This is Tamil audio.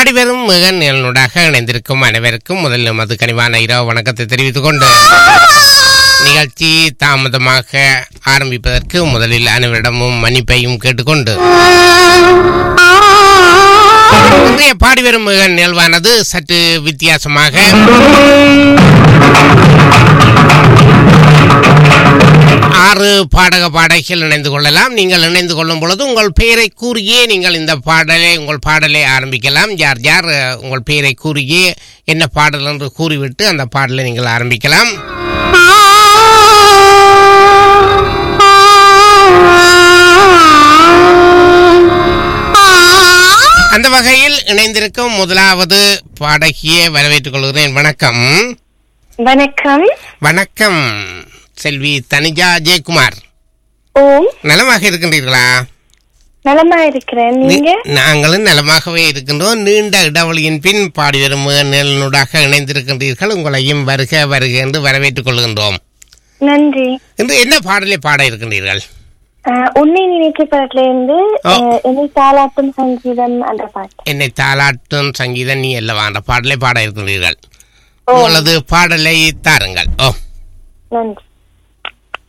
பாடி வரும் மிக நிலனுடாக இணைந்திருக்கும் அனைவருக்கும் முதலில் மது கனிவான இரவு வணக்கத்தை தெரிவித்துக் கொண்டு நிகழ்ச்சி தாமதமாக ஆரம்பிப்பதற்கு முதலில் அனைவரிடமும் மன்னிப்பையும் கேட்டுக்கொண்டு இன்றைய பாடி வரும் மிக நிகழ்வானது சற்று வித்தியாசமாக ஆறு பாடக பாடகிகள் இணைந்து கொள்ளலாம் நீங்கள் இணைந்து கொள்ளும் பொழுது உங்கள் பெயரை கூறியே நீங்கள் இந்த பாடலை உங்கள் பாடலை ஆரம்பிக்கலாம் யார் யார் அஹ், உங்கள் பெயரை கூறியே என்ன பாடல் என்று கூறிவிட்டு அந்த பாடலை நீங்கள் ஆரம்பிக்கலாம் அந்த வகையில் இணைந்திருக்கும் முதலாவது பாடகியை வரவேற்றுக் கொள்கிறேன் வணக்கம் வணக்கம் வணக்கம் செல்வி தனிஜா ஜெயக்குமார் ஓம் நலமாக இருக்கின்றீர்களா நலமா இருக்கிறேன் நீங்க நீ- நாங்களும் நலமாகவே இருக்கின்றோம் நீண்ட இடைவெளியின் பின் பாடி வரும் நிலனுடாக இணைந்திருக்கின்றீர்கள் உங்களையும் வருக வருக என்று வரவேற்றுக் கொள்கின்றோம் நன்றி இன்று என்ன பாடலை பாட இருக்கின்றீர்கள் அஹ், உன்னை நினைக்க பாட்டுல இருந்து ஓ. அஹ், என்னை தாளாட்டும் சங்கீதம் அந்த பாட்டு என்னை தாலாட்டும் சங்கீதம் நீ அல்லவா அந்த பாடலை பாட இருக்கின்றீர்கள் ஓ. உங்களது பாடலை தாருங்கள் ஓ நன்றி